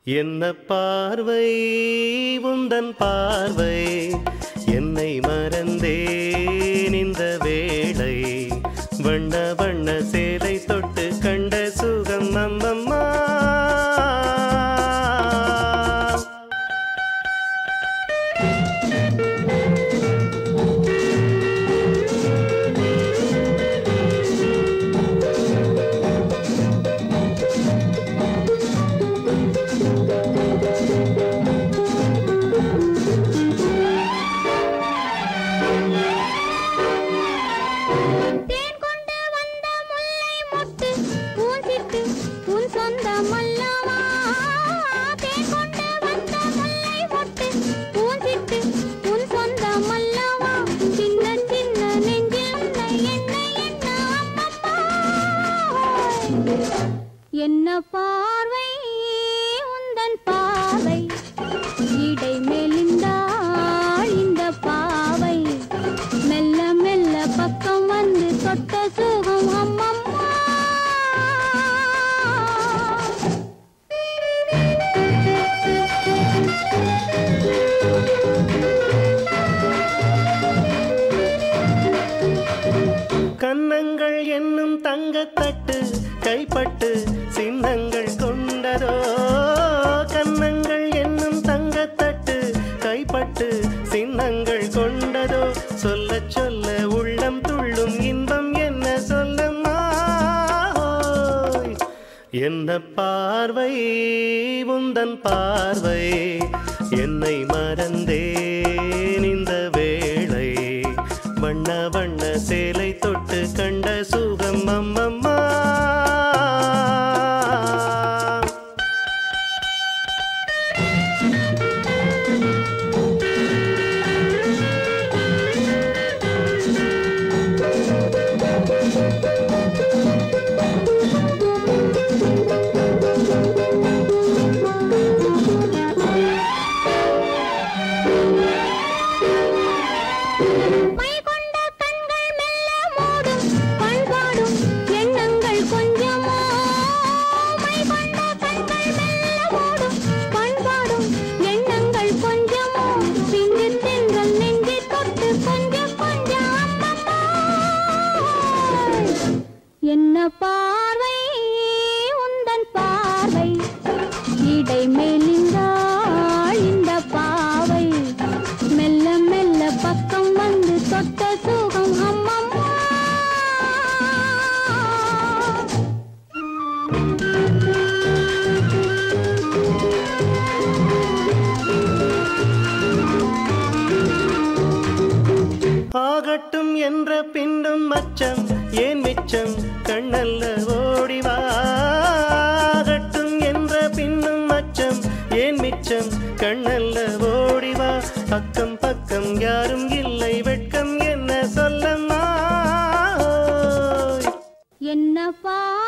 என்ன பார்வை உந்தன் பார்வை என்னை மறந்தேன் இந்த வேளை வண்ண வண்ண சேலை தொட்டு கண்ட சுகம் அம்மம்மா தேன் கொண்டு வந்த முல்லை மொட்டு பூஞ்சிட்டு உன் சொந்தம் அல்லவா தேன் கொண்டு வந்த முல்லை மொட்டு பூஞ்சிட்டு உன் சொந்தம் அல்லவா சின்ன சின்ன நெஞ்சில் உன்னை என்ன என்ன அம்மம்மா என்ன பார்வை உந்தன் பார்வை இடை மெலிந்தாள் இந்த பாவை மெல்ல மெல்ல பக்கம் வந்து தொட்ட சுகம் அம்மம்மா கன்னங்கள் என்னும் தங்கத்தட்டு கைப்பட்டு சின்னங்கள் கொண்டதோ கன்னங்கள் என்னும் தங்கத்தட்டு கைப்பட்டு சின்னங்கள் கொண்டதோ சொல்ல சொல்ல உள்ளம் துள்ளும் இன்பம் என்ன சொல்லம்மா என்ன பார்வை உந்தன் பார்வை என்னை மறந்தேன் இந்த வேளை வண்ண வண்ண சேலை தொட்டு கண்ட சுகம் அம்மம்மா மை கொண்ட கண்கள் மெல்ல மூடும் பண்பாடும் எண்ணங்கள் கொஞ்சமோ மை கொண்ட கண்கள் மெல்ல மூடும் பண்பாடும் எண்ணங்கள் கொஞ்சமோ பிஞ்சு தென்றல் நெஞ்சை தொட்டு கொஞ்சம் கொஞ்சம் அம்மம்மா என்ன பார்வை உந்தன் பார்வை இடை மெலிந்தாள் இந்த பாவை மெல்ல மெல்ல பக்கம் வந்து தொட்ட சுகம் அம்மம்மா ஆகட்டும் என்ற பின்னும் மச்சம் ஏன் மிச்சம் கண்ணல்ல ஓடிவா ஆகட்டும் என்ற பின்னும் மச்சம் ஏன் மிச்சம் கண்ணல்ல ஓடிவா பக்கம் பக்கம் யாரும் இல்லை வெட்கம் என்ன சொல்லம்மா என்ன பா